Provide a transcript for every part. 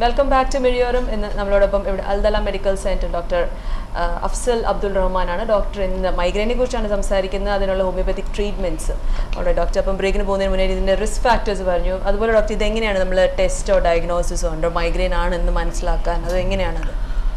Welcome back to മിഴിയോറും ഇന്ന് നമ്മളോടൊപ്പം ഇവിടെ അൽദല medical centre doctor Afsal Abdul റഹ്മാനാണ് ഡോക്ടർ ഇന്ന് മൈഗ്രെയിനെ കുറിച്ചാണ് സംസാരിക്കുന്നത് അതിനുള്ള ഹോമിയോപ്പത്തിക് ട്രീറ്റ്മെന്റ്സ് അവിടെ ഡോക്ടർ അപ്പം ബ്രേക്കിന് പോകുന്നതിന് മുന്നേ ഇതിൻ്റെ റിസ്ക് ഫാക്ടേഴ്സ് പറഞ്ഞു അതുപോലെ ഡോക്ടർ ഇതെങ്ങനെയാണ് നമ്മൾ ടെസ്റ്റോ ഡയഗ്നോസിസോ ഉണ്ടോ മൈഗ്രെയിൻ ആണെന്ന് മനസ്സിലാക്കാൻ അത് എങ്ങനെയാണത്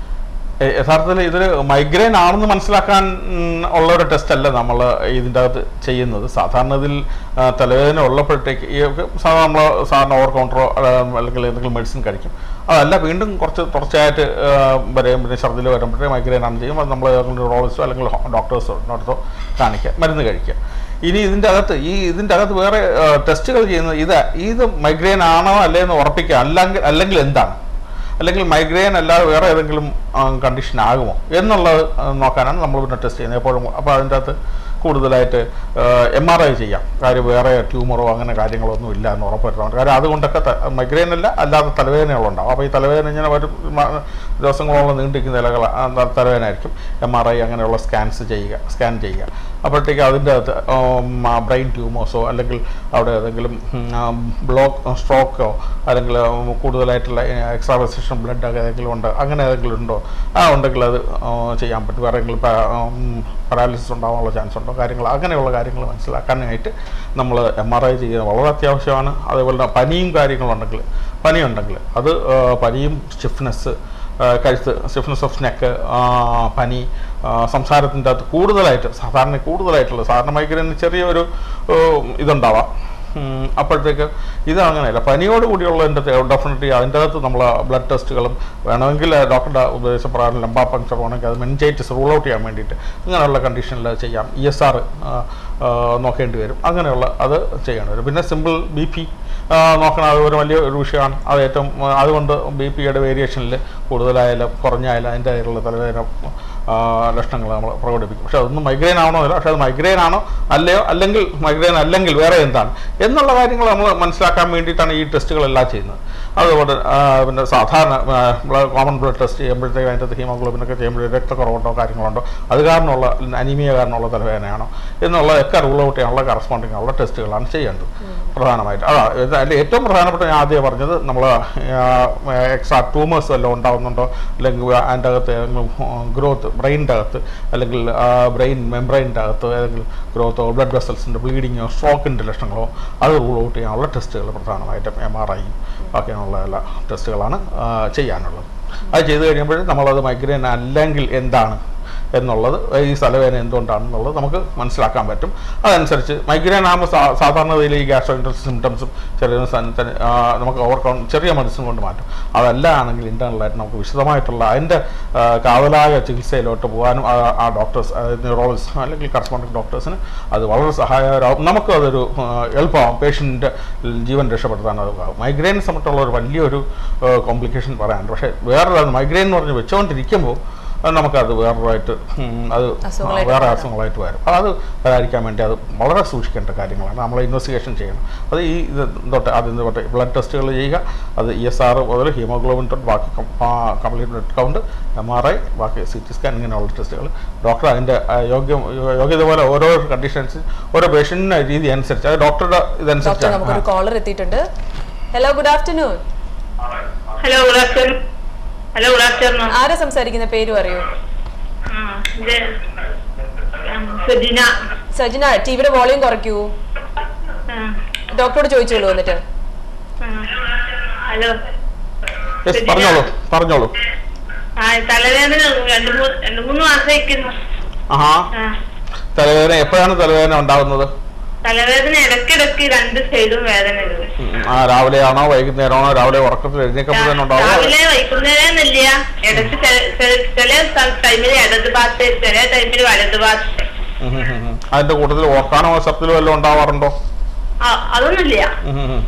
എ- യഥാർത്ഥത്തിൽ ഇതൊരു മൈഗ്രെയിൻ ആണെന്ന് മനസ്സിലാക്കാൻ ഉം, ഉള്ള ഒരു ടെസ്റ്റ് അല്ല നമ്മൾ ഇതിൻ്റെ അകത്ത് ചെയ്യുന്നത് സാധാരണ ഇതിൽ ആ, തലവേദന ഉള്ളപ്പോഴത്തേക്ക് ഈ സാധാരണ നമ്മൾ സാധാരണ ഓവർ കൗണ്ടറോ അല്ലെങ്കിൽ എന്തെങ്കിലും മെഡിസിൻ കഴിക്കും അതല്ല വീണ്ടും കുറച്ച് തുടർച്ചയായിട്ട് ആ, വരെയും പിന്നെ ഛർദ്ദിൽ വരുമ്പോഴേ മൈഗ്രെയിൻ ആണെന്ന് ചെയ്യും അത് നമ്മൾ ന്യൂറോളജിസ്റ്റോ അല്ലെങ്കിൽ ഡോക്ടേഴ്സോ അടുത്തോ കാണിക്കുക മരുന്ന് കഴിക്കുക ഇനി ഇതിൻ്റെ അകത്ത് ഈ ഇതിൻ്റെ അകത്ത് വേറെ ടെസ്റ്റുകൾ ചെയ്യുന്നത് ഇത് ഇത് മൈഗ്രെയിൻ ആണോ അല്ലേ എന്ന് ഉറപ്പിക്കുക അല്ലെങ്കിൽ അല്ലെങ്കിൽ എന്താണ് അല്ലെങ്കിൽ മൈഗ്രെയിൻ അല്ലാതെ വേറെ ഏതെങ്കിലും കണ്ടീഷൻ ആകുമോ എന്നുള്ളത് ആ, നോക്കാനാണ് നമ്മൾ പിന്നെ ടെസ്റ്റ് ചെയ്യുന്നത് എപ്പോഴും അപ്പോൾ അതിൻ്റെ അകത്ത് കൂടുതലായിട്ട് എം ആർ ഐ ചെയ്യാം കാര്യം വേറെ ട്യൂമറോ അങ്ങനെ കാര്യങ്ങളോ ഒന്നും ഇല്ല എന്ന് ഉറപ്പുവരുത്താൻ കാര്യം അതുകൊണ്ടൊക്കെ മൈഗ്രെയിൻ അല്ല അല്ലാതെ തലവേദനകളുണ്ടാവും അപ്പോൾ ഈ തലവേദന ഇങ്ങനെ ഒരു മ- ദിവസങ്ങളോളം നീണ്ടിരിക്കുന്ന ഇലകൾ തലവേദന ആയിരിക്കും എം ആർ ഐ അങ്ങനെയുള്ള സ്കാൻസ് ചെയ്യുക സ്കാൻ ചെയ്യുക അപ്പോഴത്തേക്ക് അതിൻ്റെ അകത്ത് ബ്രെയിൻ ട്യൂമേഴ്സോ അല്ലെങ്കിൽ അവിടെ ഏതെങ്കിലും ബ്ലോക്ക് സ്ട്രോക്കോ അല്ലെങ്കിൽ ഉം, കൂടുതലായിട്ടുള്ള എക്സ്ട്രാവസേഷൻ ബ്ലഡ് ഏതെങ്കിലും ഉണ്ട് അങ്ങനെ ഏതെങ്കിലും ഉണ്ടോ ആ ഉണ്ടെങ്കിൽ അത് ആ, ചെയ്യാൻ പറ്റും വേറെ ഏതെങ്കിലും പാരാലിസിസ് ഉണ്ടാകാനുള്ള ചാൻസ് ഉണ്ടോ കാര്യങ്ങൾ അങ്ങനെയുള്ള കാര്യങ്ങൾ മനസ്സിലാക്കാനായിട്ട് നമ്മൾ എം ആർ ഐ ചെയ്യുന്നത് വളരെ അത്യാവശ്യമാണ് അതേപോലെ തന്നെ പനിയും കാര്യങ്ങളുണ്ടെങ്കിൽ പനിയുണ്ടെങ്കിൽ അത് ആ, പനിയും സ്റ്റിഫ്നെസ് കഴുത്ത് സ്റ്റിഫ്നെസ് ഓഫ് നെക്ക് പനി ആ, സംസാരത്തിൻ്റെ അകത്ത് കൂടുതലായിട്ട് സാധാരണ കൂടുതലായിട്ടുള്ള സാധാരണ മൈഗ്രൈന് ചെറിയൊരു ഉം, ഇതുണ്ടാവാം ഉം, അപ്പോഴത്തേക്ക് ഇത് അങ്ങനെയല്ല പനിയോട് കൂടിയുള്ളതിൻ്റെ ഡെഫിനറ്റ്ലി അതിൻ്റെ അകത്ത് നമ്മൾ ബ്ലഡ് ടെസ്റ്റുകളും വേണമെങ്കിൽ ഡോക്ടറുടെ ഉപദേശപ്രകാരം ലംബാ പങ്ക്ചർ വേണമെങ്കിൽ അത് മെൻജൈറ്റിസ് റൂൾ ഔട്ട് ചെയ്യാൻ വേണ്ടിയിട്ട് അങ്ങനെയുള്ള കണ്ടീഷനിൽ ചെയ്യാം ഇ എസ് ആർ നോക്കേണ്ടി വരും അങ്ങനെയുള്ള അത് ചെയ്യേണ്ടി വരും പിന്നെ സിമ്പിൾ ബി പി നോക്കണം അത് ഒരു വലിയ ഒരു വിഷയമാണ് അത് ഏറ്റവും ആ, അതുകൊണ്ട് ബി പിയുടെ വേരിയേഷനിൽ കൂടുതലായാലും കുറഞ്ഞായാലും അതിൻ്റെ ആയിട്ടുള്ള തലവേദന ആ, ലക്ഷണങ്ങൾ നമ്മൾ പ്രകടിപ്പിക്കും പക്ഷെ അതൊന്നും മൈഗ്രെയിൻ ആവണോ ഇല്ല പക്ഷെ അത് മൈഗ്രെയിൻ ആണോ അല്ലയോ അല്ലെങ്കിൽ മൈഗ്രെയിൻ അല്ലെങ്കിൽ വേറെ എന്താണ് എന്നുള്ള കാര്യങ്ങൾ നമ്മൾ മനസ്സിലാക്കാൻ വേണ്ടിയിട്ടാണ് ഈ ടെസ്റ്റുകളെല്ലാം ചെയ്യുന്നത് അതുകൊണ്ട് ആ, പിന്നെ സാധാരണ കോമൺ ബ്ലഡ് ടെസ്റ്റ് ചെയ്യുമ്പോഴത്തേക്ക് അതിൻ്റെ അകത്ത് ഹീമോഗ്ലോബിനൊക്കെ ചെയ്യുമ്പോൾ രക്തക്കുറവുണ്ടോ കാര്യങ്ങളുണ്ടോ അത് കാരണമുള്ള അനീമിയ കാരണമുള്ള തലവേദനയാണോ എന്നുള്ളതൊക്കെ റൂൾ ഔട്ട് ചെയ്യാനുള്ള കറസ്പോണ്ടിങ് ഉള്ള ടെസ്റ്റുകളാണ് ചെയ്യേണ്ടത് പ്രധാനമായിട്ട് അതാ ഇത് അതിൽ ഏറ്റവും പ്രധാനപ്പെട്ട ഞാൻ ആദ്യം പറഞ്ഞത് നമ്മൾ എക്സ്ട്രാ ട്യൂമേഴ്സ് വല്ലതും ഉണ്ടാകുന്നുണ്ടോ അല്ലെങ്കിൽ അതിൻ്റെ അകത്ത് ഏതെങ്കിലും ഗ്രോത്ത് ബ്രെയിനിൻ്റെ അകത്ത് അല്ലെങ്കിൽ ബ്രെയിൻ മെംബ്രെയിൻ്റെ അകത്ത് ഏതെങ്കിലും ഗ്രോത്തോ ബ്ലഡ് വെസൽസിൻ്റെ ബ്ലീഡിങ്ങോ സ്ട്രോക്കിൻ്റെ ലക്ഷണങ്ങളോ അത് റൂൾ ഔട്ട് ചെയ്യാനുള്ള ടെസ്റ്റുകൾ പ്രധാനമായിട്ടും എം ആർ ഐയും ബാക്കിയുള്ള എല്ലാ ടെസ്റ്റുകളാണ് ആ, ചെയ്യാനുള്ളത് അത് ചെയ്ത് കഴിയുമ്പോൾ നമ്മളത് മൈഗ്രെയിൻ അല്ലെങ്കിൽ എന്താണ് എന്നുള്ളത് ഈ തലവേദന എന്തുകൊണ്ടാണെന്നുള്ളത് നമുക്ക് മനസ്സിലാക്കാൻ പറ്റും അതനുസരിച്ച് മൈഗ്രെയിൻ ആകുമ്പോൾ സാ സാധാരണ രീതിയിൽ ഈ ഗ്യാസ്ട്രോ ഇൻട്രസ് സിംറ്റംസും ചെറിയ സൻ- തൻ- ആ, നമുക്ക് ഓവർകം ചെറിയ മെഡിസിൻ കൊണ്ട് മാറ്റും അതല്ല ആണെങ്കിൽ ഇൻറ്റേർണലായിട്ട് നമുക്ക് വിശദമായിട്ടുള്ള അതിൻ്റെ ആ, കാതലായ ചികിത്സയിലോട്ട് പോകാനും ആ- ആ ഡോക്ടേഴ്സ് ന്യൂറോളജിസ്റ്റ് അല്ലെങ്കിൽ കറസ്പോണ്ടിങ് ഡോക്ടേഴ്സിന് അത് വളരെ സഹായകരമാവും നമുക്കും അതൊരു ആ, എളുപ്പമാവും പേഷ്യൻ്റെ ജീവൻ രക്ഷപ്പെടുത്താൻ അത് ആവും മൈഗ്രെയിനെ സംബന്ധിച്ചുള്ള ഒരു വലിയൊരു കോംപ്ലിക്കേഷൻ പറയാനുണ്ട് പക്ഷേ വേറൊരു മൈഗ്രെയിൻ എന്ന് പറഞ്ഞ് വെച്ചുകൊണ്ടിരിക്കുമ്പോൾ അത് നമുക്കത് വേറൊരായിട്ട് ഉം, അത് അസുഖങ്ങളായിട്ട് വേറെ മാറാം. അസുഖങ്ങളായിട്ട് വരും അപ്പോൾ അത് വരാതിരിക്കാൻ വേണ്ടി അത് വളരെ സൂക്ഷിക്കേണ്ട കാര്യങ്ങളാണ് നമ്മൾ ഇൻവെസ്റ്റിഗേഷൻ ചെയ്യണം അത് ഈ ഇത് തൊട്ട് ആദ്യം തൊട്ട് ബ്ലഡ് ടെസ്റ്റുകൾ ചെയ്യുക അത് ഇ എസ് ആർ മുതൽ ഹീമോഗ്ലോബിൻ തൊട്ട് ബാക്കി complete blood count M R I ബാക്കി സി ടി സ്കാൻ ഇങ്ങനെയുള്ള ടെസ്റ്റുകൾ ഡോക്ടർ അതിൻ്റെ ആ, യോഗ്യം യോഗ്യത പോലെ ഓരോ കണ്ടീഷൻസ് ഓരോ പേഷ്യൻറ്റിൻ്റെ രീതി അനുസരിച്ച് അത് ഡോക്ടറുടെ ഡോക്ടർ ഇതനുസരിച്ചാണ് നമുക്കൊരു കോളർ എത്തിയിട്ടുണ്ട് hello good afternoon hello good afternoon hello good afternoon ആരാ സംസാരിക്കുന്ന പേര് പറയൂ ഇത് ഉം, സുജിന സജിന ടിവിയുടെ വോളിയം കുറയ്ക്കൂ ഉം, ഡോക്ടറോട് ചോദിച്ചോളൂ എന്നിട്ട് ഉം. ഹലോ യെസ് പറഞ്ഞോളൂ പറഞ്ഞോളൂ ആ തലവേദന രണ്ട് മൂന്ന് രണ്ട് മൂന്ന് മാസം ഇരിക്കുന്നു ആഹാ തലവേദന എപ്പോഴാണ് തലവേദന ഉണ്ടാകുന്നത് തലവേദന ഇടയ്ക്കിടയ്ക്ക് രണ്ട് സൈഡും വേദന വരും ഉം, ആ രാവിലെയാണോ വൈകുന്നേരമാണോ രാവിലെ ഉറക്കത്തിൽ എഴുന്നേക്കുമ്പോൾ തന്നെ ഉണ്ടാവുമോ രാവിലെ വൈകുന്നേരം ഇല്ല ഇടയ്ക്ക് ചെ- ചെ- ചില ടൈമിൽ ഇടത് ഭാഗത്ത് ചില ടൈമിൽ വലത് ഭാഗത്ത് ഉം ഉം ഉം ഉം. അതിന്റെ കൂട്ടത്തിൽ ഓർക്കാനോ ശബ്ദത്തിലോ വല്ലതും ഉണ്ടാവാറുണ്ടോ ആ, അതൊന്നുമില്ല ഉം ഉം ഉം.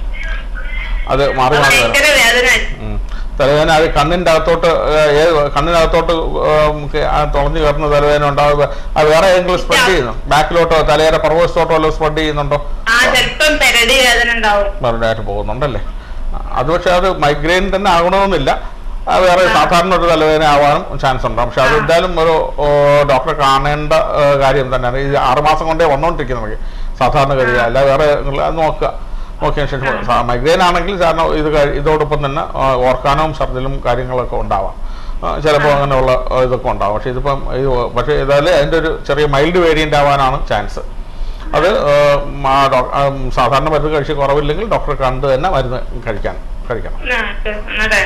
അത് മാറി അത് മാറി വരാം ഭയങ്കര വേദന ഉം. തലവേദന അത് കണ്ണിന്റെ അകത്തോട്ട് ഏഹ്, ഏത് കണ്ണിനകത്തോട്ട് ഏഹ്, ക- ആ തുളഞ്ഞു കയറുന്ന തലവേദന ഉണ്ടാവുക അത് വേറെ ഏതെങ്കിലും സ്പ്രെഡ് ചെയ്യുന്നു ബാക്കിലോട്ടോ തലയുടെ പുറകുവശത്തോട്ടോ വല്ലതും സ്പ്രെഡ് ചെയ്യുന്നുണ്ടോ ആ ചിലപ്പം പെരടി വേദന ഉണ്ടാവും വെറുതെ പോകുന്നുണ്ടല്ലേ അത് പക്ഷെ അത് മൈഗ്രെയിൻ തന്നെ ആകണമെന്നില്ല ആ വേറെ സാധാരണ ഒരു തലവേദന ആവാനും ചാൻസ് ഉണ്ടാവും പക്ഷെ അത് എന്തായാലും ഒരു ഓ, ഡോക്ടറെ കാണേണ്ട ഏ, കാര്യം തന്നെയാണ് ഇത് ആറുമാസം കൊണ്ടേ വന്നുകൊണ്ടിരിക്കുന്നത് നമുക്ക് സാധാരണഗതി അല്ല വേറെ നിങ്ങൾ അത് നോക്കുക നോക്കിയതിന് ശേഷം മൈഗ്രെയിൻ ആണെങ്കിൽ സാറിന് ഇത് കഴി- ഇതോടൊപ്പം തന്നെ ആ, ഓർക്കാനവും ഛർദിലും കാര്യങ്ങളൊക്കെ ഉണ്ടാവാം ചിലപ്പോൾ അങ്ങനെയുള്ള ആ, ഇതൊക്കെ ഉണ്ടാവും പക്ഷേ ഇതിപ്പം ഇത് പക്ഷേ ഏതായാലും അതിൻ്റെ ഒരു ചെറിയ മൈൽഡ് വേരിയൻ്റ് ആവാനാണ് ചാൻസ് അത് ആ, ആ, ഡോക്- ആ, സാധാരണ മരുന്ന് കഴിച്ച് കുറവില്ലെങ്കിൽ ഡോക്ടറെ കണ്ട് തന്നെ മരുന്ന് കഴിക്കാൻ കഴിക്കണം ആ ശരി. അതെ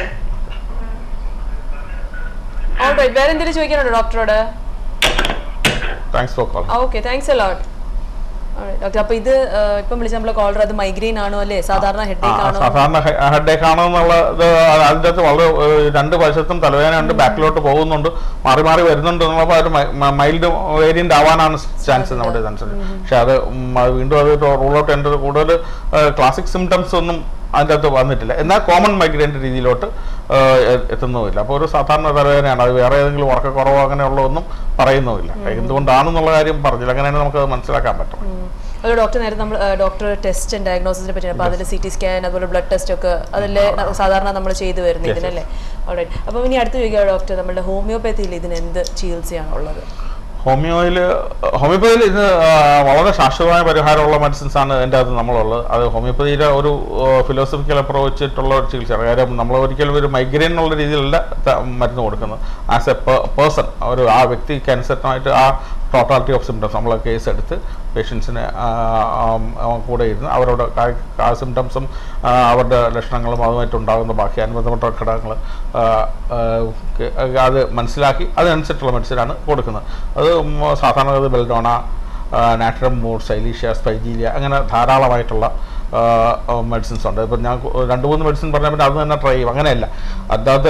ഓൾറൈറ്റ് വേറെ എന്തെങ്കിലും ചോദിക്കാനുണ്ടോ ഡോക്ടറോട് thanks for call okay thanks a lot doctor അപ്പൊ ഇത് ആ, ഇപ്പം വിളിച്ച നമ്മളെ കോളർ അത് മൈഗ്രെയിൻ ആണോ അല്ലേ സാധാരണ ഹെഡേക്ക് ആണോ സാധാരണ ഹെഡേക്ക് ആണെന്നുള്ളത് അതിൻ്റെ അകത്ത് വളരെ ഏഹ്, രണ്ട് വശത്തും തലവേദനയുണ്ട് ബാക്കിലോട്ട് പോകുന്നുണ്ട് മാറി മാറി വരുന്നുണ്ട് എന്നുള്ളപ്പോൾ ഒരു മൈൽഡ് വേരിയന്റ് ആവാനാണ് ചാൻസ് നമ്മുടെ ഇതനുസരിച്ച് പക്ഷെ അത് ഉം, അത് വീണ്ടും അത് റൂൾ ഔട്ട് ചെയ്യേണ്ടത് കൂടുതൽ ക്ലാസിക് സിംറ്റംസ് ഒന്നും അതിൻ്റെ അകത്ത് വന്നിട്ടില്ല എന്നാൽ കോമൺ മൈഗ്രൈൻ്റെ രീതിയിലോട്ട് ഏഹ്, എ- എത്തുന്നുമില്ല അപ്പോൾ ഒരു സാധാരണ തലവേദനയാണ് അത് വേറെ ഏതെങ്കിലും ഉറക്കക്കുറവോ അങ്ങനെയുള്ളതൊന്നും പറയുന്നുമില്ല എന്തുകൊണ്ടാണെന്നുള്ള കാര്യം പറഞ്ഞില്ല അങ്ങനെയാണ് നമുക്കത് മനസ്സിലാക്കാൻ പറ്റും അത് ഡോക്ടർ നേരത്തെ നമ്മൾ ഡോക്ടർ ടെസ്റ്റ് ഡയഗ്നോസിനെ പറ്റി അപ്പോൾ അതിൽ സി ടി സ്കാൻ അതുപോലെ ബ്ലഡ് ടെസ്റ്റ് ഒക്കെ അതിലെ സാധാരണ നമ്മൾ ചെയ്തു വരുന്നത് Yes, yes. ഇതിനല്ലേ ഓൾറൈറ്റ് അപ്പം ഇനി അടുത്ത് ചോദിക്കുക ഡോക്ടർ നമ്മുടെ ഹോമിയോപ്പതിയിൽ ഇതിന് എന്ത് ചികിത്സയാണ് ഉള്ളത് ഹോമിയോയിൽ ഹോമിയോപ്പതിയിൽ ഇത് ആ, വളരെ ശാശ്വതമായ പരിഹാരമുള്ള മെഡിസിൻസ് ആണ് എൻ്റെ അകത്ത് നമ്മളുള്ളത് അത് ഹോമിയോപ്പതിയിലെ ഒരു ഫിലോസഫിക്കൽ അപ്രോച്ചിട്ടുള്ള ഒരു ചികിത്സയാണ് കാര്യം നമ്മൾ ഒരിക്കലും ഒരു മൈഗ്രെയിൻ എന്നുള്ള രീതിയിലല്ല ത- മരുന്ന് കൊടുക്കുന്നത് ആസ് എ പേഴ്സൺ ഒരു ആ വ്യക്തിക്ക് അനുസൃതമായിട്ട് ആ ടോട്ടാലിറ്റി ഓഫ് സിംറ്റംസ് നമ്മൾ കേസ് എടുത്ത് പേഷ്യൻസിന് കൂടെ ഇരുന്ന് അവരുടെ കാ- ആ സിംറ്റംസും അവരുടെ ലക്ഷണങ്ങളും അതുമായിട്ടുണ്ടാകുന്ന ബാക്കി അനുബന്ധപ്പെട്ട ഘടകങ്ങൾ അത് മനസ്സിലാക്കി അതിനനുസരിച്ചുള്ള മെഡിസിനാണ് കൊടുക്കുന്നത് അത് ഉം സാധാരണ ഇത് ബെൽഡോണ നാട്രം മൂർ സൈലീഷ്യ സ്പൈജീലിയ അങ്ങനെ ധാരാളമായിട്ടുള്ള മെഡിസിൻസ് ഉണ്ട് ഇപ്പം ഞാൻ കു- രണ്ട് മൂന്ന് മെഡിസിൻ പറഞ്ഞാൽ പിന്നെ അത് തന്നെ ട്രൈ ചെയ്യും അങ്ങനെയല്ല അതിനകത്ത്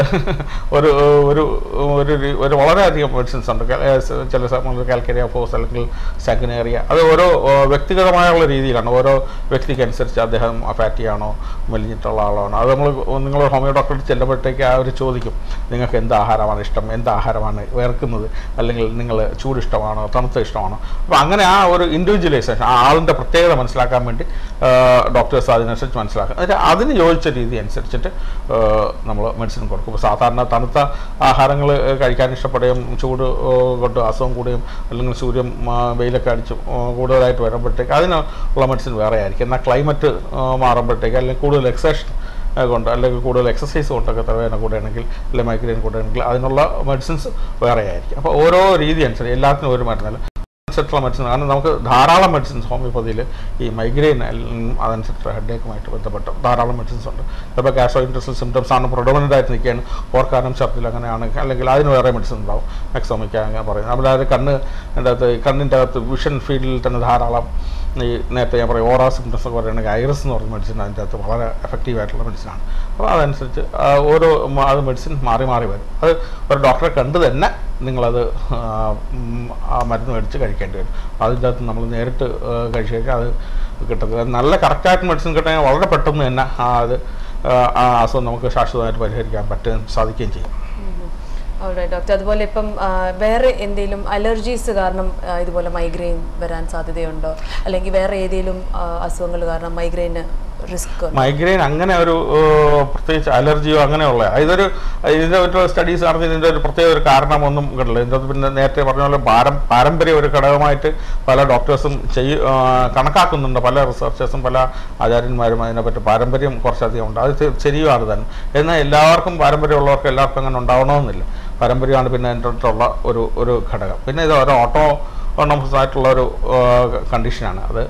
ഒരു ഒരു ഒരു രീ- ഒരു വളരെയധികം മെഡിസിൻസ് ഉണ്ട് ക- ഏഹ് സ- ചില സമയങ്ങളിൽ കാൽക്കേരിയ ഫോസ് അല്ലെങ്കിൽ സാഗനേറിയ അത് ഓരോ ഏഹ് വ്യക്തിഗതമായുള്ള രീതിയിലാണ് ഓരോ വ്യക്തിക്ക് അനുസരിച്ച് അദ്ദേഹം ഫാറ്റി ആണോ മെലിഞ്ഞിട്ടുള്ള ആളാണോ അത് നമ്മൾ നിങ്ങൾ ഹോമിയോ ഡോക്ടറെ ചെല്ലുമ്പോഴത്തേക്ക് അവർ ചോദിക്കും നിങ്ങൾക്ക് എന്ത് ആഹാരമാണ് ഇഷ്ടം എന്ത് ആഹാരമാണ് വേർക്കുന്നത് അല്ലെങ്കിൽ നിങ്ങൾ ചൂട് ഇഷ്ടമാണോ തണുത്ത ഇഷ്ടമാണോ അപ്പോൾ അങ്ങനെ ആ ഒരു ഇൻഡിവിജ്വലൈസേഷൻ ആ ആളിൻ്റെ പ്രത്യേകത മനസ്സിലാക്കാൻ വേണ്ടി ഡോക്ടേഴ്സ് അതിനനുസരിച്ച് മനസ്സിലാക്കുക എന്നിട്ട് അതിന് യോജിച്ച രീതി അനുസരിച്ചിട്ട് നമ്മൾ മെഡിസിൻ കൊടുക്കും ഇപ്പോൾ സാധാരണ തണുത്ത ആഹാരങ്ങൾ കഴിക്കാൻ ഇഷ്ടപ്പെടുകയും ചൂട് ഏഹ്, കൊണ്ട് അസുഖം കൂടുകയും അല്ലെങ്കിൽ സൂര്യൻ ആ, വെയിലൊക്കെ അടിച്ച് ആ, കൂടുതലായിട്ട് വരുമ്പോഴത്തേക്ക് അതിനുള്ള മെഡിസിൻ വേറെ ആയിരിക്കും എന്നാൽ ക്ലൈമറ്റ് മാറുമ്പോഴത്തേക്ക് അല്ലെങ്കിൽ കൂടുതൽ എക്സേഷൻ കൊണ്ട് അല്ലെങ്കിൽ കൂടുതൽ എക്സസൈസ് കൊണ്ടൊക്കെ തലവേദന കൂടുകയാണെങ്കിൽ അല്ലെങ്കിൽ മൈഗ്രെയിൻ കൂടുകയാണെങ്കിൽ അതിനുള്ള മെഡിസിൻസ് വേറെ ആയിരിക്കും അപ്പോൾ ഓരോ രീതി അനുസരിച്ച് എല്ലാത്തിനും ഒരു മരുന്നല്ല അനുസരിച്ചുള്ള മെഡിസിൻ കാരണം നമുക്ക് ധാരാളം മെഡിസിൻസ് ഹോമിയോപ്പതിയിൽ ഈ മൈഗ്രെയിൻ അതനുസരിച്ചുള്ള ഹെഡേക്കുമായിട്ട് ബന്ധപ്പെട്ട് ധാരാളം മെഡിസിൻസ് ഉണ്ട് ചിലപ്പോൾ കാഷോ ഇൻട്രസ്റ്റൽ സിംറ്റംസ് ആണ് പ്രൊഡോമിനൻ്റ് ആയിട്ട് നിൽക്കുകയാണ് ഓർക്കാനും ഛർദിൽ അങ്ങനെയാണ് അല്ലെങ്കിൽ അതിന് വേറെ മെഡിസിൻ ഉണ്ടാവും എക്സോമിക്ക അങ്ങനെ പറയുന്നത് നമ്മുടെ അത് കണ്ണ് എൻ്റെ അകത്ത് കണ്ണിൻ്റെ അകത്ത് വിഷൻ ഫീൽഡിൽ തന്നെ ധാരാളം ഈ നേരത്തെ ഞാൻ പറയും ഓറാ സിംറ്റംസ് ഒക്കെ പറയുകയാണെങ്കിൽ ഐറസ് എന്ന് പറയുന്ന മെഡിസിൻ അതിൻ്റെ അകത്ത് വളരെ എഫക്റ്റീവ് ആയിട്ടുള്ള മെഡിസിനാണ് അപ്പോൾ അതനുസരിച്ച് ആ, ഓരോ മ- അത് മെഡിസിൻ മാറി മാറി വരും അത് ഒരു ഡോക്ടറെ കണ്ട് തന്നെ നിങ്ങളത് ആ, ഉം, ആ മരുന്ന് മേടിച്ച് കഴിക്കേണ്ടി വരും അതിൻ്റെ അകത്ത് നമ്മൾ നേരിട്ട് ആ, കഴിച്ച് കഴിഞ്ഞാൽ അത് കിട്ടത്തില്ല നല്ല കറക്റ്റായിട്ട് മെഡിസിൻ കിട്ടണമെങ്കിൽ വളരെ പെട്ടെന്ന് തന്നെ ആ അത് ആ, ആ അസുഖം നമുക്ക് ശാശ്വതമായിട്ട് പരിഹരിക്കാൻ പറ്റുകയും സാധിക്കുകയും ചെയ്യും ഓൾറൈറ്റ് ഡോക്ടർ അതുപോലെ ഇപ്പം ആ, വേറെ എന്തെങ്കിലും അലർജീസ് കാരണം ആ, ഇതുപോലെ മൈഗ്രെയിൻ വരാൻ സാധ്യതയുണ്ടോ അല്ലെങ്കിൽ വേറെ ഏതെങ്കിലും അസുഖങ്ങൾ കാരണം മൈഗ്രെയിന് റിസ്ക് മൈഗ്രെയിൻ അങ്ങനെ ഒരു ഏഹ്, പ്രത്യേകിച്ച് അലർജിയോ അങ്ങനെയുള്ള ഇതൊരു ഇതിൻ്റെ ഒരു സ്റ്റഡീസ് നടത്തി ഇതിൻ്റെ ഒരു പ്രത്യേക ഒരു കാരണമൊന്നും കണ്ടില്ല ഇതിൻ്റെ അകത്ത് പിന്നെ നേരത്തെ പറഞ്ഞ പോലെ പാരം പാരമ്പര്യം ഒരു ഘടകമായിട്ട് പല ഡോക്ടേഴ്സും ചെയ്യ ഏഹ്, കണക്കാക്കുന്നുണ്ട് പല റിസർച്ചേഴ്സും പല ആചാര്യന്മാരും അതിനെപ്പറ്റി പാരമ്പര്യം കുറച്ചധികം ഉണ്ട് അത് തി- ശരിയുമാണ് തന്നെ എന്നാൽ എല്ലാവർക്കും പാരമ്പര്യമുള്ളവർക്ക് എല്ലാവർക്കും അങ്ങനെ ഉണ്ടാവണമെന്നില്ല പാരമ്പര്യമാണ് പിന്നെ അതിൻ്റെ അടുത്തുള്ള ഒരു ഒരു ഘടകം പിന്നെ ഇത് ഒരു ഓട്ടോ ഓണോമസ് ആയിട്ടുള്ള ഒരു കണ്ടീഷനാണ് അത്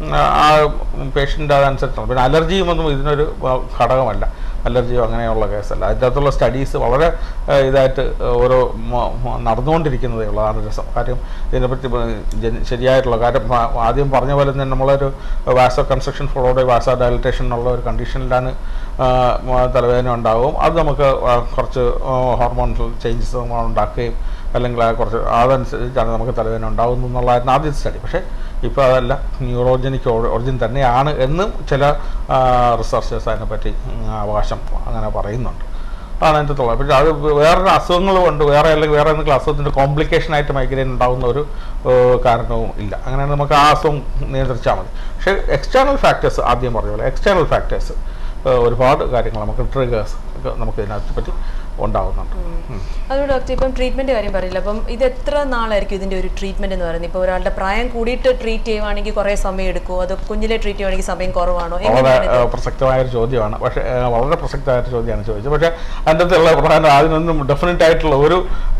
ആ പേഷ്യൻ്റ് അതനുസരിച്ചാണ് പിന്നെ അലർജിയും ഒന്നും ഇതിനൊരു ആ, ഘടകമല്ല അലർജിയോ അങ്ങനെയുള്ള കേസല്ല അതിൻ്റെ അകത്തുള്ള സ്റ്റഡീസ് വളരെ ആ, ഇതായിട്ട് ഓരോ മ- മ- നടന്നുകൊണ്ടിരിക്കുന്നതേ ഉള്ളൂ അതാണ് രസം കാര്യം ഇതിനെപ്പറ്റി ഇപ്പൊ ജന- ശരിയായിട്ടുള്ള കാര്യം ആ- ആദ്യം പറഞ്ഞ പോലെ തന്നെ നമ്മളൊരു vasoconstriction followed vasodilatation എന്നുള്ള ഒരു കണ്ടീഷനിലാണ് ആ, മ- തലവേദന ഉണ്ടാവും അത് നമുക്ക് ആ, കുറച്ച് ഹോർമോണൽ ചേഞ്ചസ് ഉണ്ടാക്കുകയും അല്ലെങ്കിൽ ആ കുറച്ച് അതനുസരിച്ചാണ് നമുക്ക് തലവേദന ഉണ്ടാകുന്നു എന്നുള്ളതായിരുന്നു ആദ്യത്തെ സ്റ്റഡി പക്ഷേ ഇപ്പോൾ അതല്ല ന്യൂറോജനിക് ഒറിജിൻ തന്നെയാണ് എന്നും ചില റിസർച്ചേഴ്സ് അതിനെപ്പറ്റി ഉം, അവകാശം അങ്ങനെ പറയുന്നുണ്ട് അതാണ് അതിൻ്റെ തുള്ളത് പക്ഷേ അത് വേറൊരു അസുഖങ്ങളും ഉണ്ട് വേറെ അല്ലെങ്കിൽ വേറെ എന്തെങ്കിലും അസുഖത്തിൻ്റെ കോംപ്ലിക്കേഷൻ ആയിട്ട് മൈഗ്രെയിൻ ഉണ്ടാകുന്ന ഒരു ഏഹ്, കാരണവും ഇല്ല അങ്ങനെയാണ് നമുക്ക് ആ അസുഖം നിയന്ത്രിച്ചാൽ മതി പക്ഷേ എക്സ്റ്റേണൽ ഫാക്ടേഴ്സ് ആദ്യം പറഞ്ഞ പോലെ എക്സ്റ്റേണൽ ഫാക്ടേഴ്സ് ഒരുപാട് കാര്യങ്ങൾ നമുക്ക് ട്രിഗേഴ്സ് ഒക്കെ നമുക്ക് ഇതിനകത്ത് പറ്റി ഉണ്ടാകുന്നുണ്ട് ഉം. അതുകൊണ്ട് ഡോക്ടർ ഇപ്പം ട്രീറ്റ്മെന്റ് കാര്യം പറയില്ല അപ്പം ഇത് എത്ര നാളായിരിക്കും ഇതിന്റെ ഒരു ട്രീറ്റ്മെന്റ് എന്ന് പറയുന്നത് ഇപ്പോൾ ഒരാളുടെ പ്രായം കൂടിയിട്ട് ട്രീറ്റ് ചെയ്യുവാണെങ്കിൽ കുറേ സമയം എടുക്കുമോ അത് കുഞ്ഞിലെ ട്രീറ്റ് ചെയ്യുവാണെങ്കിൽ സമയം കുറവാണോ വളരെ എങ്ങനെയാണ് ഇത്? ഏഹ്, പ്രസക്തമായ ഒരു ചോദ്യമാണ് പക്ഷേ ഏഹ്, വളരെ പ്രസക്തമായ ഒരു ചോദ്യമാണ് ചോദിച്ചത് പക്ഷേ അതിൻ്റെ അകത്തുള്ള പ്രധാന അതിനൊന്നും ഡെഫിനറ്റ് ആയിട്ടുള്ള ഒരു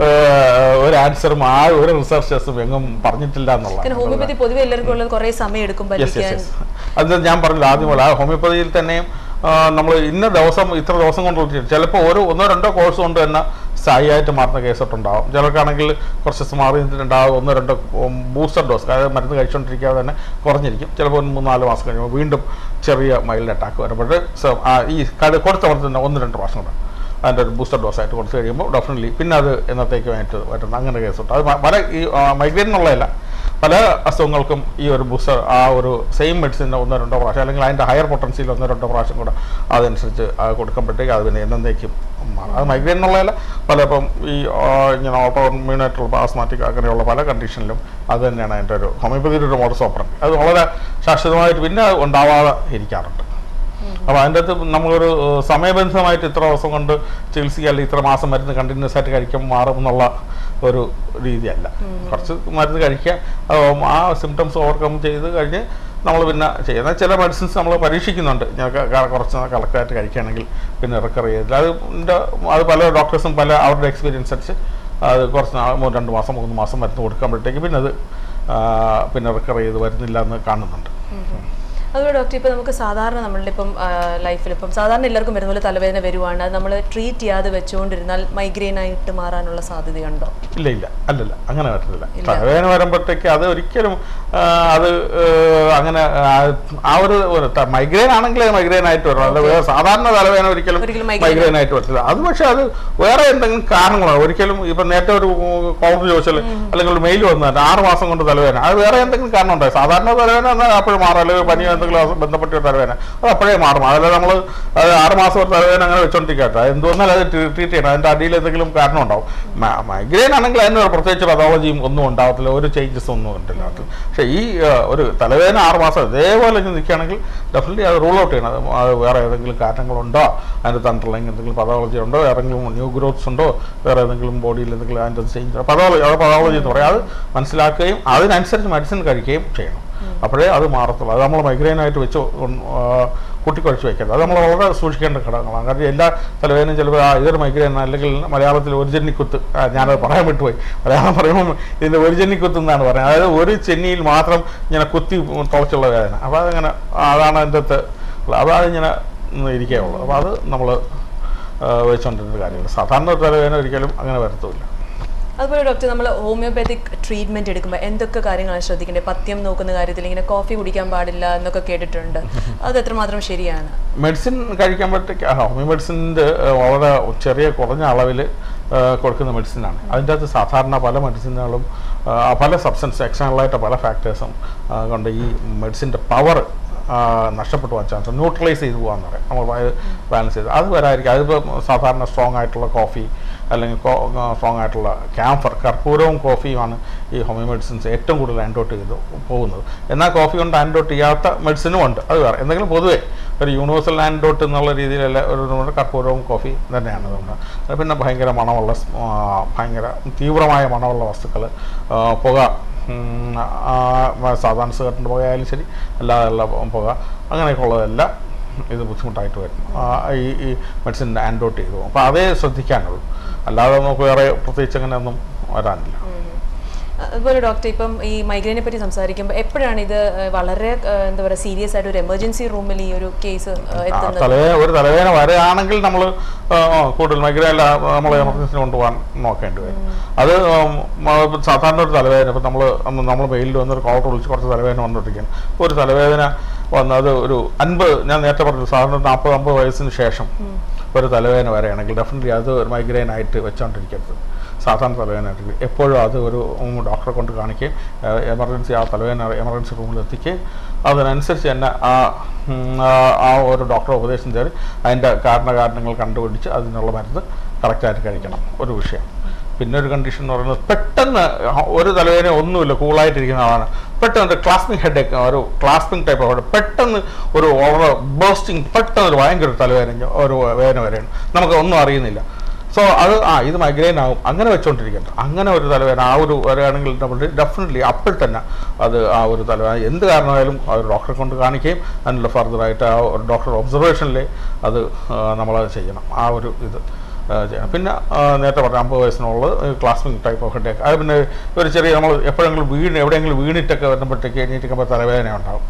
ഏഹ്, ഒരു ആൻസറും ആ ഒരു റിസർച്ചേഴ്സും എങ്ങും പറഞ്ഞിട്ടില്ല കാരണം എന്നുള്ളതാണ് ഹോമിയോപ്പതി പൊതുവെ എല്ലാവർക്കും ഉള്ളത് കുറേ സമയം എടുക്കും യെസ് യെസ് പഠിക്കാൻ യെസ് അത് ഞാൻ പറഞ്ഞില്ല ആദ്യം പോലെ ആ ഹോമിയോപ്പതിയിൽ തന്നെയും നമ്മൾ ഇന്ന ദിവസം ഇത്ര ദിവസം കൊണ്ട് ചിലപ്പോൾ ഓരോ ഒന്നോ രണ്ടോ കോഴ്സ് കൊണ്ട് തന്നെ സ്ഥായിയായിട്ട് മാറുന്ന കേസൊട്ടുണ്ടാവും ചിലർക്കാണെങ്കിൽ കുറച്ച് ദിവസം മാറി നിന്നിട്ടുണ്ടാവും ഒന്നോ രണ്ടോ ബൂസ്റ്റർ ഡോസ് അതായത് മരുന്ന് കഴിച്ചുകൊണ്ടിരിക്കാതെ തന്നെ കുറഞ്ഞിരിക്കും ചിലപ്പോൾ ഒരു മൂന്നാല് മാസം കഴിയുമ്പോൾ വീണ്ടും ചെറിയ മൈൽഡ് അറ്റാക്ക് വരുമ്പോൾ സ- ആ ഈ കട കൊടുത്ത മരുന്ന് തന്നെ ഒന്ന് രണ്ട് പ്രാവശ്യം കൂടെ അതിൻ്റെ ഒരു ബൂസ്റ്റർ ഡോസ് ആയിട്ട് കൊടുത്തു കഴിയുമ്പോൾ ഡെഫിനറ്റ്ലി പിന്നെ അത് എന്നത്തേക്കുമായിട്ട് വരുന്ന അങ്ങനെ കേസുണ്ട് അത് പ- പല ഈ മൈഗ്രെയിൻ എന്നുള്ളതല്ല പല അസുഖങ്ങൾക്കും ഈ ഒരു ബൂസ്റ്റർ ആ ഒരു സെയിം മെഡിസിൻ ഒന്നോ രണ്ടോ പ്രാവശ്യം അല്ലെങ്കിൽ അതിൻ്റെ ഹയർ പൊട്ടൻസിയിൽ ഒന്നോ രണ്ടോ പ്രാവശ്യം കൂടെ അതനുസരിച്ച് അത് കൊടുക്കുമ്പോഴത്തേക്ക് അത് പിന്നെ എന്നേക്കും മാറും അത് മൈഗ്രെയിൻ എന്നുള്ളതല്ല പല ഇപ്പം ഈ ആ, ഇങ്ങനെ ഓട്ടോ ഇമ്മ്യൂണായിട്ടുള്ള ആസ്മാറ്റിക് അങ്ങനെയുള്ള പല കണ്ടീഷനിലും അത് തന്നെയാണ് അതിൻ്റെ ഒരു ഹോമിയോപ്പതിയുടെ ഒരു മോഡസ് ഓപ്പറൻ അത് വളരെ ശാശ്വതമായിട്ട് പിന്നെ അത് ഉണ്ടാവാതെ ഇരിക്കാറുണ്ട് അപ്പോൾ അതിൻ്റെ അകത്ത് നമ്മളൊരു ഏഹ്, സമയബന്ധിതമായിട്ട് ഇത്ര ദിവസം കൊണ്ട് ചികിത്സിക്കുക അല്ലെങ്കിൽ ഇത്ര മാസം മരുന്ന് കണ്ടിന്യൂസ് ആയിട്ട് കഴിക്കാൻ മാറും എന്നുള്ള ഒരു രീതിയല്ല കുറച്ച് മരുന്ന് കഴിക്കുക അത് ആ സിംറ്റംസ് ഓവർകം ചെയ്ത് കഴിഞ്ഞ് നമ്മൾ പിന്നെ ചെയ്യുന്ന ചില മെഡിസിൻസ് നമ്മൾ പരീക്ഷിക്കുന്നുണ്ട് ഞങ്ങൾക്ക് ക- കുറച്ച് കറക്റ്റായിട്ട് കഴിക്കുകയാണെങ്കിൽ പിന്നെ റിക്കവർ ചെയ്തില്ല അത് ൻ്റെ അത് പല ഡോക്ടേഴ്സും പല അവരുടെ എക്സ്പീരിയൻസ് അനുസരിച്ച് അത് കുറച്ച് നാൾ മൂ- രണ്ട് മാസം മൂന്ന് മാസം മരുന്ന് കൊടുക്കുമ്പോഴത്തേക്ക് പിന്നെ അത് ആ, പിന്നെ റിക്കവർ ചെയ്ത് വരുന്നില്ല എന്ന് കാണുന്നുണ്ട് അതുപോലെ ഡോക്ടർ ഇപ്പോൾ നമുക്ക് സാധാരണ നമ്മളുടെ ഇപ്പം ലൈഫിൽ ഇപ്പം സാധാരണ എല്ലാവർക്കും വരുന്ന പോലെ തലവേദന വരുവാണ് അത് നമ്മൾ ട്രീറ്റ് ചെയ്യാതെ വെച്ചുകൊണ്ടിരുന്നാൽ മൈഗ്രെയിൻ ആയിട്ട് മാറാനുള്ള സാധ്യതയുണ്ടോ ഇല്ല ഇല്ല അല്ലല്ല അങ്ങനെ പറ്റത്തില്ല തലവേദന വരുമ്പോഴത്തേക്ക് അത് ഒരിക്കലും ആ, അത് ഏഹ്, അങ്ങനെ ആ, ആ ഒരു മൈഗ്രെയിൻ ആണെങ്കിൽ മൈഗ്രെയിൻ ആയിട്ട് വരും അല്ല വേറെ സാധാരണ തലവേദന ഒരിക്കലും ഒരിക്കലും migraine മൈഗ്രെയിൻ ആയിട്ട് വരത്തില്ല അത് പക്ഷേ അത് വേറെ എന്തെങ്കിലും കാരണങ്ങളാണ് ഒരിക്കലും ഇപ്പം നേരത്തെ ഒരു കോളർ ചോദിച്ചാൽ അല്ലെങ്കിൽ ഒരു മെയിൽ വന്നാൽ ആറ് മാസം കൊണ്ട് തലവേദന അത് വേറെ എന്തെങ്കിലും കാരണം ഉണ്ടായി സാധാരണ തലവേദന എന്നാൽ അപ്പോഴും മാറും അല്ലെങ്കിൽ പനിയോ എന്തെങ്കിലും അസു- ബന്ധപ്പെട്ട ഒരു തലവേദന അത് അപ്പോഴേ മാറും അതല്ല നമ്മൾ അത് ആറ് മാസം ഒരു തലവേദന അങ്ങനെ വെച്ചോണ്ടിരിക്കട്ടെ എന്തുവന്നാൽ അത് ട്രീറ്റ് ചെയ്യണം അതിൻ്റെ അടിയിൽ എന്തെങ്കിലും കാരണം ഉണ്ടാവും മൈഗ്രെയിൻ ആണെങ്കിൽ അതിന് ഒരു പ്രത്യേകിച്ച് പതോളജിയും ഒന്നും ഉണ്ടാവത്തില്ല ഒരു ചേഞ്ചസ് ഒന്നും ഉണ്ടല്ല അത് പക്ഷേ ഈ ആ, ഒരു തലവേദന ആറ് മാസം ഇതേപോലെ ഇങ്ങനെ നിൽക്കുകയാണെങ്കിൽ ഡെഫിനറ്റ്ലി അത് റൂൾ ഔട്ട് ചെയ്യണം അത് അത് വേറെ ഏതെങ്കിലും കാരണങ്ങളുണ്ടോ അതിൻ്റെ അണ്ടർലൈൻ എന്തെങ്കിലും പതോളജി ഉണ്ടോ ഏതെങ്കിലും ന്യൂ ഗ്രോത്ത്സ് ഉണ്ടോ വേറെ ഏതെങ്കിലും ബോഡിയിൽ എന്തെങ്കിലും അതിൻ്റെ ചേഞ്ച് പതോളജി അത് പതോളജി എന്ന് പറയും അത് മനസ്സിലാക്കുകയും അതിനനുസരിച്ച് മെഡിസിൻ കഴിക്കുകയും ചെയ്യണം അപ്പോഴേ അത് മാറത്തുള്ളൂ അത് നമ്മൾ മൈഗ്രെയിനായിട്ട് വെച്ച് ഉൺ- ആ, കൂട്ടിക്കുഴച്ച് വെക്കരുത് അത് നമ്മൾ വളരെ സൂക്ഷിക്കേണ്ട ഘടകങ്ങളാണ് കാരണം എല്ലാ തലവേദനയും ചിലപ്പോൾ ആ ഇതൊരു മൈഗ്രെയിൻ അല്ലെങ്കിൽ മലയാളത്തിൽ ഒരു ജന്നിക്കുത്ത് ആ, ഞാനത് പറയാൻ വിട്ടുപോയി മലയാളം പറയുമ്പോൾ ഇതിൻ്റെ ഒരു ജന്നിക്കുത്ത് എന്നാണ് പറയുന്നത് അതായത് ഒരു ചെന്നിയിൽ മാത്രം ഇങ്ങനെ കുത്തി തുളച്ചുള്ള വേദന അപ്പോൾ അതങ്ങനെ അതാണ് അതിൻ്റെ അകത്ത് ഉള്ളത്. അപ്പോൾ അതിങ്ങനെ ഇരിക്കുകയുള്ളൂ അപ്പോൾ അത് നമ്മൾ വെച്ചുകൊണ്ടിരുന്ന കാര്യങ്ങൾ സാധാരണ ഒരു തലവേദന ഒരിക്കലും അങ്ങനെ വരത്തുമില്ല അതുപോലെ ഡോക്ടർ നമ്മൾ ഹോമിയോപ്പതിക് ട്രീറ്റ്മെന്റ് എടുക്കുമ്പോൾ എന്തൊക്കെ കാര്യങ്ങളാണ് ശ്രദ്ധിക്കേണ്ടത് പഥ്യം നോക്കുന്ന കാര്യത്തിൽ ഇങ്ങനെ കോഫി കുടിക്കാൻ പാടില്ല എന്നൊക്കെ കേട്ടിട്ടുണ്ട് അത് എത്രമാത്രം ശരിയാണ് മെഡിസിൻ കഴിക്കുമ്പോഴത്തേക്ക് ആ ഹോമിയോ മെഡിസിൻ്റെ വളരെ ചെറിയ കുറഞ്ഞ അളവിൽ കൊടുക്കുന്ന മെഡിസിനാണ് അതിൻ്റെ അകത്ത് സാധാരണ പല മെഡിസിനുകളും ആ, പല സബ്സ്റ്റൻസ് എക്സ്റ്റേണലായിട്ട് പല ഫാക്ടേഴ്സും കൊണ്ട് ഈ മെഡിസിൻ്റെ പവർ നഷ്ടപ്പെട്ടു പോകാൻ ചാൻസ് ന്യൂട്രലൈസ് ചെയ്ത് പോകാന്ന് പറയും നമ്മൾ ബാലൻസ് ചെയ്ത് അത് വരായിരിക്കും അതിപ്പോൾ സാധാരണ സ്ട്രോങ് ആയിട്ടുള്ള കോഫി അല്ലെങ്കിൽ സ്ട്രോങ് ആയിട്ടുള്ള ക്യാംഫർ കർപ്പൂരവും കോഫിയുമാണ് ഈ ഹോമിയോ മെഡിസിൻസ് ഏറ്റവും കൂടുതൽ ആൻഡോട്ട് ചെയ്ത് പോകുന്നത് എന്നാൽ കോഫി കൊണ്ട് ആൻഡോട്ട് ചെയ്യാത്ത മെഡിസിനും ഉണ്ട് അത് വേറെ എന്തെങ്കിലും പൊതുവേ ഒരു യൂണിവേഴ്സൽ ആൻഡോട്ട് എന്നുള്ള രീതിയിലുള്ള ഒരു നമ്മുടെ കർപ്പൂരവും കോഫി തന്നെയാണ് അതുകൊണ്ട് അത് പിന്നെ ഭയങ്കര മണമുള്ള സ്- ആ, ഭയങ്കര തീവ്രമായ മണമുള്ള വസ്തുക്കൾ പുക ഉം, ആ, സാധാരണ സിഗരറ്റിൻ്റെ പുകയായാലും ശരി അല്ലാതെയുള്ള പുക അങ്ങനെയൊക്കെ ഉള്ളതെല്ലാം ഇത് ബുദ്ധിമുട്ടായിട്ട് വരും ആ, ഈ ഈ മെഡിസിൻ ആൻഡോട്ട് ചെയ്തു പോകും അപ്പോൾ അതേ ശ്രദ്ധിക്കാനുള്ളൂ അല്ലാതെ നമുക്ക് വേറെ പ്രത്യേകിച്ച് അങ്ങനെയൊന്നും വരാനില്ല അതുപോലെ ഡോക്ടർ ഇപ്പം ഈ മൈഗ്രെയിനെ പറ്റി സംസാരിക്കുമ്പോൾ എപ്പോഴാണ് ഇത് ഏഹ്, വളരെ ഏഹ്, എന്താ പറയുക സീരിയസ് ആയിട്ട് ഒരു എമർജൻസി റൂമിൽ ഈ ഒരു കേസ് ആ, എത്തുന്നത് തലവേദന ഒരു തലവേദന വരികയാണെങ്കിൽ നമ്മൾ കൂടുതൽ മൈഗ്രൈൻ നമ്മൾ എമർജൻസി കൊണ്ടുപോകാൻ നോക്കേണ്ടി വരും അത് ഉം, മ- ഇപ്പം സാധാരണ ഒരു തലവേദന ഇപ്പം നമ്മൾ നമ്മൾ വെയിലിൽ വന്നൊരു കോളർ വിളിച്ച് കുറച്ച് തലവേദന വന്നുകൊണ്ടിരിക്കുകയാണ് ഒരു തലവേദന വന്നത് ഒരു അൻപത് ഞാൻ നേരത്തെ പറഞ്ഞു സാധാരണ നാൽപ്പത് അമ്പത് വയസ്സിന് ശേഷം ഒരു തലവേദന വരികയാണെങ്കിൽ ഡെഫിനറ്റ്ലി അത് ഒരു മൈഗ്രെയിൻ ആയിട്ട് വെച്ചുകൊണ്ടിരിക്കരുത് സാധാരണ തലവേദന ആയിട്ട് എപ്പോഴും അത് ഒരു ഉം, ഡോക്ടറെ കൊണ്ട് കാണിക്കുകയും എമർജൻസി ആ തലവേദന എമർജൻസി റൂമിൽ എത്തിക്കുകയും അതിനനുസരിച്ച് തന്നെ ആ ഉം, ആ- ആ ഒരു ഡോക്ടറെ ഉപദേശം തേടി അതിൻ്റെ കാരണകാരണങ്ങൾ കണ്ടുപിടിച്ച് അതിനുള്ള മരുന്ന് കറക്റ്റായിട്ട് കഴിക്കണം ഒരു വിഷയം പിന്നെ ഒരു കണ്ടീഷൻ എന്ന് പറയുന്നത് പെട്ടെന്ന് ഒരു തലവേദന ഒന്നുമില്ല കൂളായിട്ടിരിക്കുന്ന ആളാണ് പെട്ടെന്ന് ക്ലാസ്പിംഗ് ഹെഡ് ഒരു ക്ലാസ്പിംഗ് ടൈപ്പ് ഓഫ് പെട്ടെന്ന് ഒരു ഓവർ ബേസ്റ്റിംഗ് പെട്ടെന്ന് ഒരു ഭയങ്കര ഒരു തലവേദന ഒരു വേദന വരെയാണ് നമുക്ക് ഒന്നും അറിയുന്നില്ല സോ അത് ആ ഇത് മൈഗ്രെയിൻ ആവും അങ്ങനെ വെച്ചുകൊണ്ടിരിക്കട്ടെ അങ്ങനെ ഒരു തലവേദന ആ ഒരു വരികയാണെങ്കിൽ നമ്മൾ ഡെഫിനറ്റ്ലി അപ്പോൾ തന്നെ അത് ആ ഒരു തലവേദന എന്ത് കാരണമായാലും ആ ഒരു ഡോക്ടറെ കൊണ്ട് കാണിക്കുകയും അതിനുള്ള ഫർദറായിട്ട് ആ ഒരു ഡോക്ടർ ഒബ്സർവേഷനിൽ അത് നമ്മളത് ചെയ്യണം ആ ഒരു ഇത് ആ, ചെയ്യണം പിന്നെ ആ, നേരത്തെ പറഞ്ഞ അമ്പത് വയസ്സിനുള്ളത് ക്ലാസ്മിക് ടൈപ്പ് ഓഫ് ഹെഡേക്ക് അത് പിന്നെ ഒരു ചെറിയ നമ്മൾ എപ്പോഴെങ്കിലും വീണ് എവിടെയെങ്കിലും വീണിട്ടൊക്കെ വരുമ്പോഴത്തേക്ക് എണീറ്റിക്കുമ്പോൾ തലവേദന ഉണ്ടാവും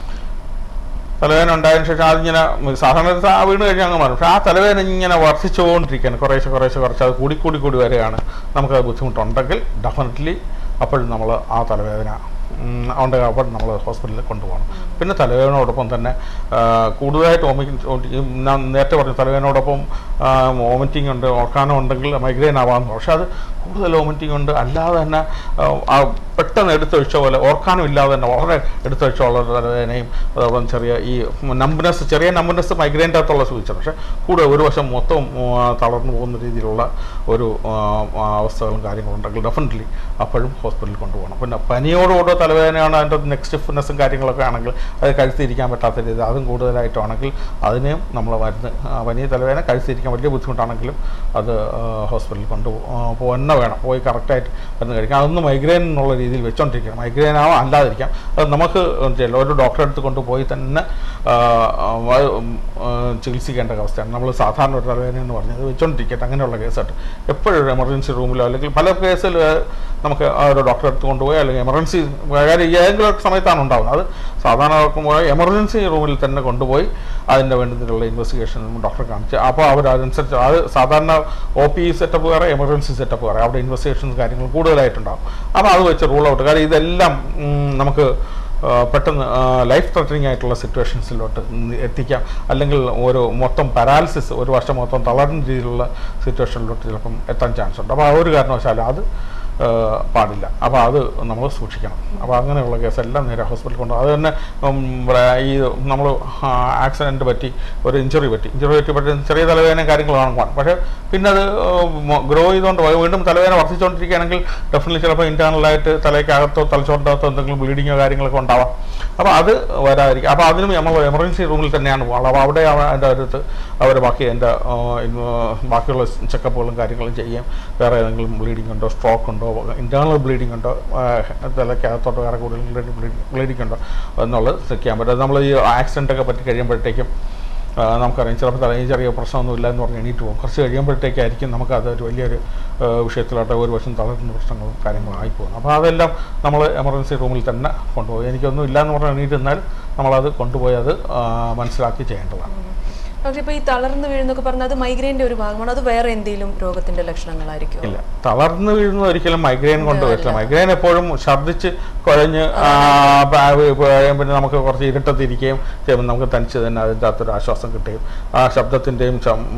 തലവേദന ഉണ്ടായതിനു ശേഷം അതിങ്ങനെ സാധാരണ ഒരു ആ വീണ് കഴിഞ്ഞാൽ അങ്ങ് മാറും പക്ഷേ ആ തലവേദന ഇങ്ങനെ വർദ്ധിച്ചുകൊണ്ടിരിക്കുകയാണ് കുറേശ്ശെ കുറേശ്ശെ കുറച്ച് അത് കൂടി കൂടി കൂടി വരികയാണ് നമുക്കത് ബുദ്ധിമുട്ടുണ്ടെങ്കിൽ ഡെഫിനറ്റ്ലി അപ്പോഴും നമ്മൾ ആ തലവേദന ഉം, ഉണ്ടെങ്കിൽ അപ്പോൾ നമ്മൾ ഹോസ്പിറ്റലിൽ കൊണ്ടുപോകണം പിന്നെ തലവേദനയോടൊപ്പം തന്നെ ആ, കൂടുതലായിട്ട് വോമിറ്റിംഗ് ഞാൻ നേരത്തെ പറഞ്ഞു തലവേദനയോടൊപ്പം വോമിറ്റിംഗ് ഉണ്ട് ഓർക്കാനം ഉണ്ടെങ്കിൽ മൈഗ്രെയിൻ ആവാമെന്ന് പക്ഷെ അത് കൂടുതൽ വോമിറ്റിംഗ് ഉണ്ട് അല്ലാതെ തന്നെ ആ, ആ പെട്ടെന്ന് എടുത്തൊഴിച്ച പോലെ ഓർക്കാനും ഇല്ലാതെ തന്നെ വളരെ എടുത്തൊഴിച്ചുള്ള തലവേദനയും അതോടൊപ്പം ചെറിയ ഈ നമ്പനസ് ചെറിയ നമ്പനസ് മൈഗ്രെയിൻ്റെ അകത്തുള്ള സൂചിച്ചത് പക്ഷേ കൂടെ ഒരു വശം മൊത്തം ആ, തളർന്നു പോകുന്ന രീതിയിലുള്ള ഒരു ആ, ആ, അവസ്ഥകളും കാര്യങ്ങളും ഉണ്ടെങ്കിൽ ഡെഫിനറ്റ്ലി അപ്പോഴും ഹോസ്പിറ്റലിൽ കൊണ്ടുപോകണം പിന്നെ പനിയോടുകൂടെ തലവേദനയാണ് അതിൻ്റെ നെക്സ്റ്റ് സ്റ്റിഫ്നെസ്സും കാര്യങ്ങളൊക്കെ ആണെങ്കിൽ അത് കഴുത്തിരിക്കാൻ പറ്റാത്ത രീതി അതും കൂടുതലായിട്ടാണെങ്കിൽ അതിനെയും നമ്മൾ മരുന്ന് ആ, പനി തലവേദന കഴുത്തിരിക്കാൻ വലിയ ബുദ്ധിമുട്ടാണെങ്കിലും അത് ആ, ഹോസ്പിറ്റലിൽ കൊണ്ടു പോകന്നെ വേണം പോയി കറക്റ്റായിട്ട് മരുന്ന് കഴിക്കാം അതൊന്നും മൈഗ്രെയിൻ എന്നുള്ള രീതിയിൽ വെച്ചോണ്ടിരിക്കണം മൈഗ്രെയിൻ ആവാം അല്ലാതിരിക്കാം അത് നമുക്ക് ചെയ്യില്ല ഒരു ഡോക്ടറെ അടുത്ത് കൊണ്ടുപോയി തന്നെ ആ, ആ, വ- ഉം, ആ, ചികിത്സിക്കേണ്ട അവസ്ഥയാണ് നമ്മൾ സാധാരണ ഒരു തലവേദന എന്ന് പറഞ്ഞത് വെച്ചോണ്ടിരിക്കട്ടെ അങ്ങനെയുള്ള കേസായിട്ട് എപ്പോഴും ഒരു എമർജൻസി റൂമിലോ അല്ലെങ്കിൽ പല കേസിൽ നമുക്ക് ആ ഒരു ഡോക്ടറെ അടുത്ത് കൊണ്ടുപോയി അല്ലെങ്കിൽ എമർജൻസി കാര്യം ഏതെങ്കിലും ഒരു സമയത്താണ് ഉണ്ടാകുന്നത് അത് സാധാരണ നോക്കുമ്പോൾ എമർജൻസി റൂമിൽ തന്നെ കൊണ്ടുപോയി അതിൻ്റെ വേണ്ടതിലുള്ള ഇൻവെസ്റ്റിഗേഷൻ ഡോക്ടറെ കാണിച്ച് അപ്പോൾ അവർ അതനുസരിച്ച് അത് സാധാരണ ഒ പി സെറ്റപ്പ് വേറെ എമർജൻസി സെറ്റപ്പ് വേറെ അവിടെ ഇൻവെസ്റ്റിഗേഷൻസ് കാര്യങ്ങൾ കൂടുതലായിട്ടുണ്ടാകും അപ്പോൾ അത് വെച്ച് റൂൾ ഔട്ട് കാര്യം ഇതെല്ലാം ഉം, നമുക്ക് ആ, പെട്ടെന്ന് ലൈഫ് ത്രെറ്റനിങ് ആയിട്ടുള്ള സിറ്റുവേഷൻസിലോട്ട് എത്തിക്കാം അല്ലെങ്കിൽ ഒരു മൊത്തം പാരാലിസിസ് ഒരു വർഷം മൊത്തം തളർന്ന രീതിയിലുള്ള സിറ്റുവേഷനിലോട്ട് ചിലപ്പം എത്താൻ ചാൻസ് ഉണ്ട് അപ്പോൾ ആ ഒരു കാരണവശാലും അത് ആ, പാടില്ല അപ്പോൾ അത് നമ്മൾ സൂക്ഷിക്കണം അപ്പോൾ അങ്ങനെയുള്ള കേസെല്ലാം നേരെ ഹോസ്പിറ്റലിൽ കൊണ്ടു അത് തന്നെ ഉം, ഇവിടെ ഈ നമ്മൾ ആക്സിഡൻറ്റ് പറ്റി ഒരു ഇഞ്ചുറി പറ്റി ഇഞ്ചുറി പറ്റി പറ്റി ചെറിയ തലവേദന കാര്യങ്ങളാണ് കാണും പക്ഷേ പിന്നെ അത് ഗ്രോ ചെയ്തുകൊണ്ട് പോയി വീണ്ടും തലവേദന വർദ്ധിച്ചുകൊണ്ടിരിക്കുകയാണെങ്കിൽ ഡെഫിനറ്റ്ലി ചിലപ്പോൾ ഇൻറ്റേർണലായിട്ട് തലയ്ക്കകത്തോ തലച്ചോറിൻ്റെ അകത്തോ എന്തെങ്കിലും ബ്ലീഡിങ്ങോ കാര്യങ്ങളൊക്കെ ഉണ്ടാവാം അപ്പോൾ അത് വരാതിരിക്കും അപ്പോൾ അതിനും നമ്മൾ എമർജൻസി റൂമിൽ തന്നെയാണ് പോകുന്നത് അപ്പോൾ അവിടെ അവ- അതിൻ്റെ അടുത്ത് അവർ ബാക്കി എൻ്റെ ആ, ഇൻ- ബാക്കിയുള്ള ചെക്കപ്പുകളും കാര്യങ്ങളും ചെയ്യും വേറെ ഏതെങ്കിലും ബ്ലീഡിംഗ് ഉണ്ടോ സ്ട്രോക്ക് ഉണ്ടോ ഇൻറ്റേർണൽ ബ്ലീഡിംഗ് ഉണ്ടോ ആ, തലയ്ക്കകത്തോട്ട് വേറെ കൂടുതൽ ബ്ലീഡിംഗ് ഉണ്ടോ എന്നുള്ളത് ചെക്ക് ചെയ്യാൻ പറ്റും നമ്മൾ ഈ ആക്സിഡൻ്റ് ഒക്കെ പറ്റി കഴിയുമ്പോഴത്തേക്കും ആ, നമുക്കറിയാം ചിലപ്പോൾ തലയിൽ ചെറിയ പ്രശ്നമൊന്നുമില്ല എന്ന് പറഞ്ഞ് എണീറ്റ് പോകും കുറച്ച് കഴിയുമ്പോഴത്തേക്കായിരിക്കും നമുക്ക് ഒരു വലിയൊരു ആ, വിഷയത്തിലോട്ട് ഒരു വശം തളരുന്ന പ്രശ്നങ്ങളും കാര്യങ്ങളും ആയിപ്പോകും അപ്പോൾ അതെല്ലാം നമ്മൾ എമർജൻസി റൂമിൽ തന്നെ കൊണ്ടുപോയി എനിക്കൊന്നും ഇല്ല എന്ന് പറഞ്ഞ് എണീറ്റ് നിന്നാൽ നമ്മളത് കൊണ്ടുപോയി അത് ആ, മനസ്സിലാക്കി ചെയ്യേണ്ടതാണ് ഡോക്ടർ ഇപ്പോൾ ഈ തളർന്നു വീഴുന്നൊക്കെ പറഞ്ഞാൽ അത് മൈഗ്രെയിൻ്റെ ഒരു ഭാഗമാണ് അത് വേറെ എന്തെങ്കിലും രോഗത്തിന്റെ ലക്ഷണങ്ങളായിരിക്കും ഇല്ല തളർന്നു വീഴുന്നത് ഒരിക്കലും മൈഗ്രെയിൻ കൊണ്ട് പറ്റില്ല മൈഗ്രെയിൻ എപ്പോഴും ഛർദ്ദിച്ച് കുഴഞ്ഞ് ആ, പ- പ- പിന്നെ നമുക്ക് കുറച്ച് ഇരുട്ടത്തിരിക്കുകയും ചെയ്യുമ്പോൾ നമുക്ക് തനിച്ച് തന്നെ അതിൻ്റെ അകത്തൊരു ആശ്വാസം കിട്ടുകയും ആ ശബ്ദത്തിൻ്റെയും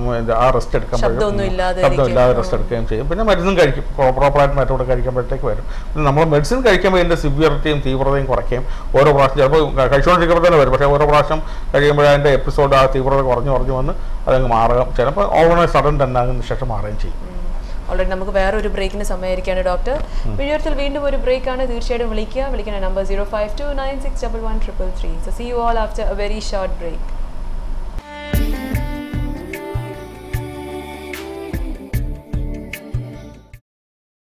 ആ റെസ്റ്റ് എടുക്കുമ്പോഴും ശബ്ദമൊന്നും ഇല്ലാതെ ശബ്ദമില്ലാതെ ഇരിക്കും. റെസ്റ്റ് എടുക്കുകയും ചെയ്യും പിന്നെ മരുന്നും കഴിക്കും പ്രോപ്പറായിട്ട് മറ്റോടെ കഴിക്കുമ്പോഴത്തേക്ക് വരും പിന്നെ നമ്മൾ മെഡിസിൻ കഴിക്കുമ്പോൾ ഇതിൻ്റെ സിവിയറിറ്റിയും തീവ്രതയും കുറയ്ക്കുകയും ഓരോ പ്രാവശ്യം ചിലപ്പോൾ കഴിച്ചുകൊണ്ടിരിക്കുമ്പോൾ തന്നെ വരും പക്ഷേ ഓരോ പ്രാവശ്യം കഴിയുമ്പോൾ അതിൻ്റെ എപ്പിസോഡ് ആ തീവ്രത കുറഞ്ഞു കുറഞ്ഞു വന്ന് അതങ്ങ് മാറുക ചിലപ്പോൾ ഓവർ സഡൻ തന്നെ അതിന് ശേഷം മാറുകയും ചെയ്യും ഓൾറെഡി നമുക്ക് വേറെ ഒരു ബ്രേക്കിന് സമയമായിരിക്കാണ് ഡോക്ടർ വിഴിയത്തിൽ വീണ്ടും ഒരു ബ്രേക്കാണ് തീർച്ചയായിട്ടും വിളിക്കുക വിളിക്കുന്ന number zero five two nine six double one triple three so see you all after a very short break